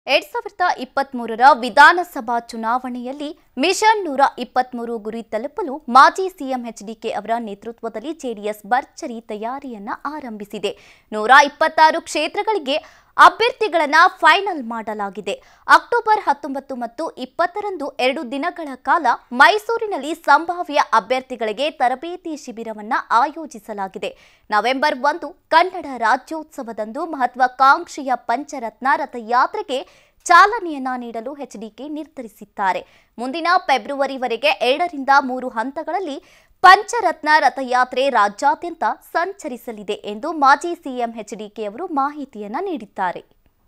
ಎರಡ್ ಸಾವಿರದ ಇಪ್ಪತ್ಮೂರರ ವಿಧಾನಸಭಾ ಚುನಾವಣೆಯಲ್ಲಿ ಮಿಷನ್ ನೂರ ಇಪ್ಪತ್ಮೂರು ಗುರಿ ತಲುಪಲು ಮಾಜಿ ಸಿಎಂ ಎಚ್ಡಿಕೆ ಅವರ ನೇತೃತ್ವದಲ್ಲಿ ಜೆಡಿಎಸ್ ಭರ್ಜರಿ ತಯಾರಿಯನ್ನ ಆರಂಭಿಸಿದೆ ನೂರ ಇಪ್ಪತ್ತಾರು ಕ್ಷೇತ್ರಗಳಿಗೆ ಅಭ್ಯರ್ಥಿಗಳನ್ನ ಫೈನಲ್ ಮಾಡಲಾಗಿದೆ ಅಕ್ಟೋಬರ್ ಹತ್ತೊಂಬತ್ತು ಮತ್ತು ಇಪ್ಪತ್ತರಂದು ಎರಡು ದಿನಗಳ ಕಾಲ ಮೈಸೂರಿನಲ್ಲಿ ಸಂಭಾವ್ಯ ಅಭ್ಯರ್ಥಿಗಳಿಗೆ ತರಬೇತಿ ಶಿಬಿರವನ್ನ ಆಯೋಜಿಸಲಾಗಿದೆ ನವೆಂಬರ್ ಒಂದು ಕನ್ನಡ ರಾಜ್ಯೋತ್ಸವದಂದು ಮಹತ್ವಾಕಾಂಕ್ಷೆಯ ಪಂಚರತ್ನ ರಥಯಾತ್ರೆಗೆ ಚಾಲನೆಯನ್ನ ನೀಡಲು ಎಚ್ಡಿಕೆ ನಿರ್ಧರಿಸಿದ್ದಾರೆ ಮುಂದಿನ ಫೆಬ್ರವರಿವರೆಗೆ ಎರಡರಿಂದ ಮೂರು ಹಂತಗಳಲ್ಲಿ ಪಂಚರತ್ನ ರಥಯಾತ್ರೆ ರಾಜ್ಯಾದ್ಯಂತ ಸಂಚರಿಸಲಿದೆ ಎಂದು ಮಾಜಿ ಸಿಎಂ ಎಚ್ಡಿಕೆ ಅವರು ಮಾಹಿತಿಯನ್ನ ನೀಡಿದ್ದಾರೆ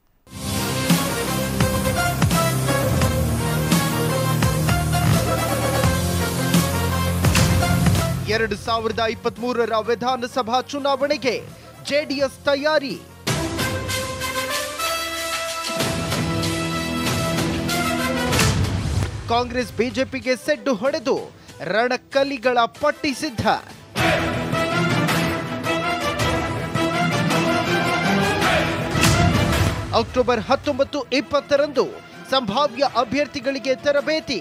ಎರಡು ಸಾವಿರದ ಇಪ್ಪತ್ತ್ ಮೂರರ ವಿಧಾನಸಭಾ ಚುನಾವಣೆಗೆ ಜೆಡಿಎಸ್ ತಯಾರಿ ಕಾಂಗ್ರೆಸ್ ಬಿಜೆಪಿಗೆ ಸೆಡ್ಡು ಹೊಡೆದು ರಣಕಲಿಗಳ ಪಟ್ಟಿ ಸಿದ್ಧ ಅಕ್ಟೋಬರ್ ಹತ್ತೊಂಬತ್ತು ಇಪ್ಪತ್ತರಂದು ಸಂಭಾವ್ಯ ಅಭ್ಯರ್ಥಿಗಳಿಗೆ ತರಬೇತಿ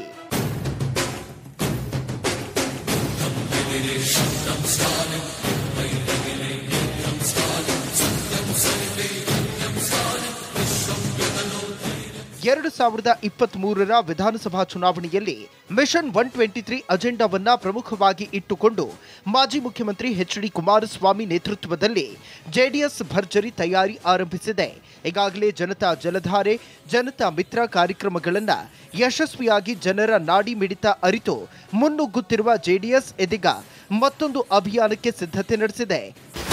ಎರಡು ಸಾವಿರದ ಇಪ್ಪತ್ತ್ ಮೂರರ ವಿಧಾನಸಭಾ ಚುನಾವಣೆಯಲ್ಲಿ ಮಿಷನ್ ಒನ್ ಟ್ವೆಂಟಿ ತ್ರೀ ಅಜೆಂಡಾವನ್ನ ಪ್ರಮುಖವಾಗಿ ಇಟ್ಟುಕೊಂಡು ಮಾಜಿ ಮುಖ್ಯಮಂತ್ರಿ ಎಚ್ ಡಿ ಕುಮಾರಸ್ವಾಮಿ ನೇತೃತ್ವದಲ್ಲಿ ಜೆಡಿಎಸ್ ಭರ್ಜರಿ ತಯಾರಿ ಆರಂಭಿಸಿದೆ ಈಗಾಗಲೇ ಜನತಾ ಜಲಧಾರೆ ಜನತಾ ಮಿತ್ರ ಕಾರ್ಯಕ್ರಮಗಳನ್ನ ಯಶಸ್ವಿಯಾಗಿ ಜನರ ನಾಡಿ ಮಿಡಿತ ಅರಿತು ಮುನ್ನುಗ್ಗುತ್ತಿರುವ ಜೆಡಿಎಸ್ ಇದೀಗ ಮತ್ತೊಂದು ಅಭಿಯಾನಕ್ಕೆ ಸಿದ್ಧತೆ ನಡೆಸಿದೆ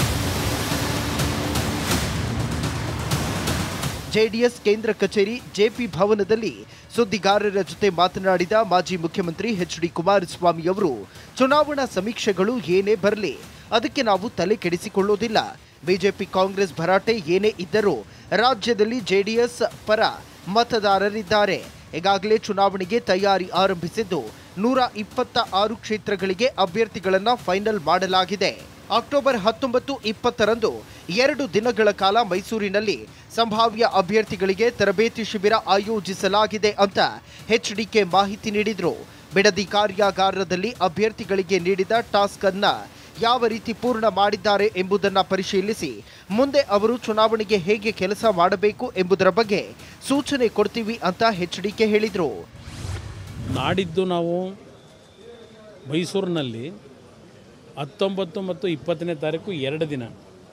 ಜೆಡಿಎಸ್ ಕೇಂದ್ರ ಕಚೇರಿ ಜೆಪಿ ಭವನದಲ್ಲಿ ಸುದ್ದಿಗಾರರ ಜೊತೆ ಮಾತನಾಡಿದ ಮಾಜಿ ಮುಖ್ಯಮಂತ್ರಿ ಎಚ್ ಡಿ ಕುಮಾರಸ್ವಾಮಿ ಅವರು ಚುನಾವಣಾ ಸಮೀಕ್ಷೆಗಳು ಏನೇ ಬರಲಿ ಅದಕ್ಕೆ ನಾವು ತಲೆ ಕೆಡಿಸಿಕೊಳ್ಳೋದಿಲ್ಲ ಬಿಜೆಪಿ ಕಾಂಗ್ರೆಸ್ ಭರಾಟೆ ಏನೇ ಇದ್ದರೂ ರಾಜ್ಯದಲ್ಲಿ ಜೆಡಿಎಸ್ ಪರ ಮತದಾರರಿದ್ದಾರೆ ಈಗಾಗಲೇ ಚುನಾವಣೆಗೆ ತಯಾರಿ ಆರಂಭಿಸಿದ್ದು ನೂರ ಇಪ್ಪತ್ತ ಆರು ಕ್ಷೇತ್ರಗಳಿಗೆ ಅಭ್ಯರ್ಥಿಗಳನ್ನ ಫೈನಲ್ ಮಾಡಲಾಗಿದೆ ಅಕ್ಟೋಬರ್ ಹತ್ತೊಂಬತ್ತು ಇಪ್ಪತ್ತರಂದು ಎರಡು ದಿನಗಳ ಕಾಲ ಮೈಸೂರಿನಲ್ಲಿ ಸಂಭಾವ್ಯ ಅಭ್ಯರ್ಥಿಗಳಿಗೆ ತರಬೇತಿ ಶಿಬಿರ ಆಯೋಜಿಸಲಾಗಿದೆ ಅಂತ ಎಚ್ಡಿಕೆ ಮಾಹಿತಿ ನೀಡಿದ್ರು ಬಿಡದಿ ಕಾರ್ಯಾಗಾರದಲ್ಲಿ ಅಭ್ಯರ್ಥಿಗಳಿಗೆ ನೀಡಿದ ಟಾಸ್ಕ್ ಅನ್ನ ಯಾವ ರೀತಿ ಪೂರ್ಣ ಮಾಡಿದ್ದಾರೆ ಎಂಬುದನ್ನ ಪರಿಶೀಲಿಸಿ ಮುಂದೆ ಅವರು ಚುನಾವಣೆಗೆ ಹೇಗೆ ಕೆಲಸ ಮಾಡಬೇಕು ಎಂಬುದರ ಬಗ್ಗೆ ಸೂಚನೆ ಕೊಡ್ತೀವಿ ಅಂತ ಎಚ್ಡಿಕೆ ಹೇಳಿದ್ರು ನಾಡಿದ್ದು ನಾವು ಮೈಸೂರಿನಲ್ಲಿ ಹತ್ತೊಂಬತ್ತು ಮತ್ತು ಇಪ್ಪತ್ತನೇ ತಾರೀಕು ಎರಡು ದಿನ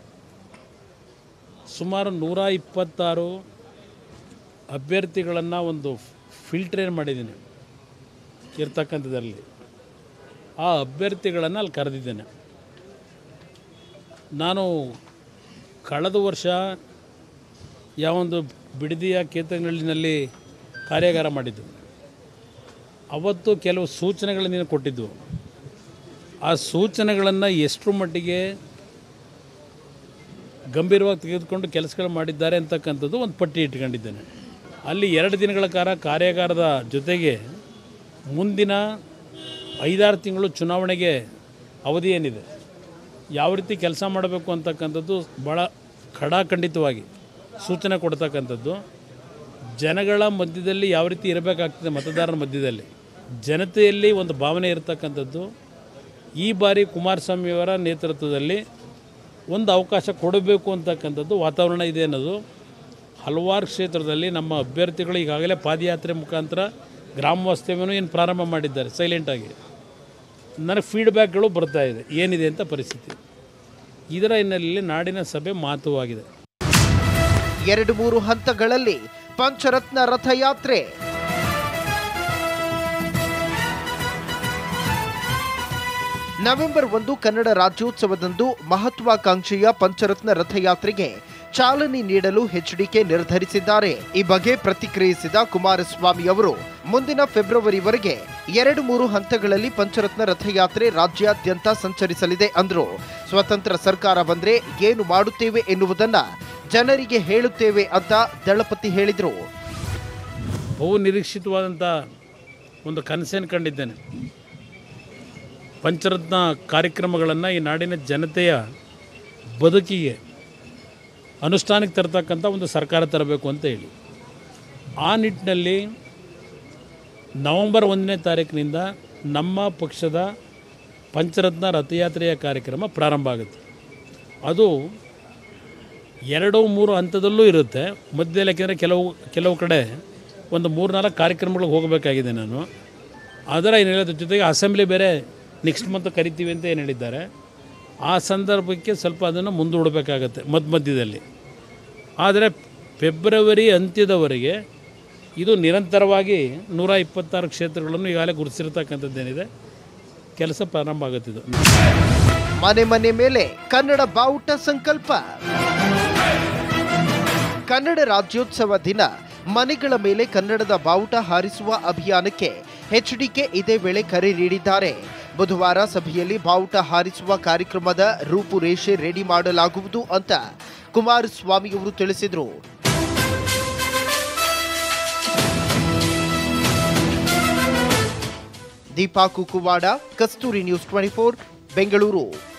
ಸುಮಾರು ನೂರ ಇಪ್ಪತ್ತಾರು ಅಭ್ಯರ್ಥಿಗಳನ್ನು ಒಂದು ಫಿಲ್ಟ್ರೇನ್ ಮಾಡಿದ್ದೀನಿ ಇರ್ತಕ್ಕಂಥದ್ರಲ್ಲಿ ಆ ಅಭ್ಯರ್ಥಿಗಳನ್ನು ಅಲ್ಲಿ ಕರೆದಿದ್ದೇನೆ ನಾನು ಕಳೆದ ವರ್ಷ ಯಾವೊಂದು ಬಿಡದಿಯ ಕೇತನಹಳ್ಳಿನಲ್ಲಿ ಕಾರ್ಯಾಗಾರ ಮಾಡಿದ್ದು ಅವತ್ತು ಕೆಲವು ಸೂಚನೆಗಳನ್ನು ಕೊಟ್ಟಿದ್ದು ಆ ಸೂಚನೆಗಳನ್ನು ಎಷ್ಟರ ಮಟ್ಟಿಗೆ ಗಂಭೀರವಾಗಿ ತೆಗೆದುಕೊಂಡು ಕೆಲಸಗಳು ಮಾಡಿದ್ದಾರೆ ಅಂತಕ್ಕಂಥದ್ದು ಒಂದು ಪಟ್ಟಿ ಇಟ್ಕೊಂಡಿದ್ದೇನೆ ಅಲ್ಲಿ ಎರಡು ದಿನಗಳ ಕಾಲ ಕಾರ್ಯಾಗಾರದ ಜೊತೆಗೆ ಮುಂದಿನ ಐದಾರು ತಿಂಗಳು ಚುನಾವಣೆಗೆ ಅವಧಿ ಏನಿದೆ ಯಾವ ರೀತಿ ಕೆಲಸ ಮಾಡಬೇಕು ಅಂತಕ್ಕಂಥದ್ದು ಭಾಳ ಖಡಾಖಂಡಿತವಾಗಿ ಸೂಚನೆ ಕೊಡ್ತಕ್ಕಂಥದ್ದು ಜನಗಳ ಮಧ್ಯದಲ್ಲಿ ಯಾವ ರೀತಿ ಇರಬೇಕಾಗ್ತದೆ ಮತದಾರರ ಮಧ್ಯದಲ್ಲಿ ಜನತೆಯಲ್ಲಿ ಒಂದು ಭಾವನೆ ಇರತಕ್ಕಂಥದ್ದು ಈ ಬಾರಿ ಕುಮಾರಸ್ವಾಮಿಯವರ ನೇತೃತ್ವದಲ್ಲಿ ಒಂದು ಅವಕಾಶ ಕೊಡಬೇಕು ಅಂತಕ್ಕಂಥದ್ದು ವಾತಾವರಣ ಇದೆ ಅನ್ನೋದು ಹಲವಾರು ಕ್ಷೇತ್ರದಲ್ಲಿ ನಮ್ಮ ಅಭ್ಯರ್ಥಿಗಳು ಈಗಾಗಲೇ ಪಾದಯಾತ್ರೆ ಮುಖಾಂತರ ಗ್ರಾಮ ವಾಸ್ತವ್ಯನೂ ಏನು ಪ್ರಾರಂಭ ಮಾಡಿದ್ದಾರೆ ಸೈಲೆಂಟಾಗಿ ನನಗೆ ಫೀಡ್ಬ್ಯಾಕ್ಗಳು ಬರ್ತಾ ಇದೆ ಏನಿದೆ ಅಂತ ಪರಿಸ್ಥಿತಿ ಇದರ ಹಿನ್ನೆಲೆಯಲ್ಲಿ ನಾಡಿನ ಸಭೆ ಮಹತ್ವವಾಗಿದೆ ಎರಡು ಮೂರು ಹಂತಗಳಲ್ಲಿ ಪಂಚರತ್ನ ರಥಯಾತ್ರೆ ನವೆಂಬರ್ ಒಂದು ಕನ್ನಡ ರಾಜ್ಯೋತ್ಸವದಂದು ಮಹತ್ವಾಕಾಂಕ್ಷೆಯ ಪಂಚರತ್ನ ರಥಯಾತ್ರೆಗೆ ಚಾಲನೆ ನೀಡಲು ಎಚ್ಡಿಕೆ ನಿರ್ಧರಿಸಿದ್ದಾರೆ ಈ ಬಗ್ಗೆ ಪ್ರತಿಕ್ರಿಯಿಸಿದ ಕುಮಾರಸ್ವಾಮಿ ಅವರು ಮುಂದಿನ ಫೆಬ್ರವರಿವರೆಗೆ ಎರಡು ಮೂರು ಹಂತಗಳಲ್ಲಿ ಪಂಚರತ್ನ ರಥಯಾತ್ರೆ ರಾಜ್ಯಾದ್ಯಂತ ಸಂಚರಿಸಲಿದೆ ಅಂದ್ರು ಸ್ವತಂತ್ರ ಸರ್ಕಾರ ಬಂದ್ರೆ ಏನು ಮಾಡುತ್ತೇವೆ ಎನ್ನುವುದನ್ನ ಜನರಿಗೆ ಹೇಳುತ್ತೇವೆ ಅಂತ ದಳಪತಿ ಹೇಳಿದ್ರು ಬಹು ನಿರೀಕ್ಷಿತವಾದಂಥ ಒಂದು ಕನಸನ್ನು ಕಂಡಿದ್ದೇನೆ ಪಂಚರತ್ನ ಕಾರ್ಯಕ್ರಮಗಳನ್ನು ಈ ನಾಡಿನ ಜನತೆಯ ಬದುಕಿಗೆ ಅನುಷ್ಠಾನಕ್ಕೆ ತರ್ತಕ್ಕಂಥ ಒಂದು ಸರ್ಕಾರ ತರಬೇಕು ಅಂತ ಹೇಳಿ ಆ ನಿಟ್ಟಿನಲ್ಲಿ ನವೆಂಬರ್ ಒಂದನೇ ತಾರೀಕಿನಿಂದ ನಮ್ಮ ಪಕ್ಷದ ಪಂಚರತ್ನ ರಥಯಾತ್ರೆಯ ಕಾರ್ಯಕ್ರಮ ಪ್ರಾರಂಭ ಆಗುತ್ತೆ ಅದು ಎರಡು ಮೂರು ಹಂತದಲ್ಲೂ ಇರುತ್ತೆ ಮಧ್ಯದಲ್ಲಿ ಯಾಕೆಂದರೆ ಕೆಲವು ಕೆಲವು ಕಡೆ ಒಂದು ಮೂರು ನಾಲ್ಕು ಕಾರ್ಯಕ್ರಮಗಳಿಗೆ ಹೋಗಬೇಕಾಗಿದೆ ನಾನು ಅದರ ಏನು ಹೇಳೋದ್ರ ಜೊತೆಗೆ ಅಸೆಂಬ್ಲಿ ಬೇರೆ ನೆಕ್ಸ್ಟ್ ಮಂತ್ ಕರಿತೀವಿ ಅಂತ ಏನು ಹೇಳಿದ್ದಾರೆ ಆ ಸಂದರ್ಭಕ್ಕೆ ಸ್ವಲ್ಪ ಅದನ್ನು ಮುಂದೂಡಬೇಕಾಗತ್ತೆ ಮಧ್ಯ ಮಧ್ಯದಲ್ಲಿ ಆದರೆ ಫೆಬ್ರವರಿ ಅಂತ್ಯದವರೆಗೆ ಇದು ನಿರಂತರವಾಗಿ ನೂರ ಇಪ್ಪತ್ತಾರು ಕ್ಷೇತ್ರಗಳನ್ನು ಈಗಾಗಲೇ ಗುರುತಿಸಿರ್ತಕ್ಕಂಥದ್ದೇನಿದೆ ಕೆಲಸ ಪ್ರಾರಂಭ ಆಗುತ್ತಿದ್ದು ಮನೆ ಮನೆ ಮೇಲೆ ಕನ್ನಡ ಬಾವುಟ ಸಂಕಲ್ಪ ಕನ್ನಡ ರಾಜ್ಯೋತ್ಸವ ದಿನ ಮನೆಗಳ ಮೇಲೆ ಕನ್ನಡದ ಬಾವುಟ ಹಾರಿಸುವ ಅಭಿಯಾನಕ್ಕೆ ಎಚ್ಡಿಕೆ ಇದೇ ವೇಳೆ ಕರೆ ನೀಡಿದ್ದಾರೆ ಬುಧವಾರ ಸಭೆಯಲ್ಲಿ ಬಾವುಟ ಹಾರಿಸುವ ಕಾರ್ಯಕ್ರಮದ ರೂಪುರೇಷೆ ರೆಡಿ ಮಾಡಲಾಗುವುದು ಅಂತ ಕುಮಾರಸ್ವಾಮಿಯವರು ತಿಳಿಸಿದರು Deepa Kukuwada Kasturi News twenty four Bengaluru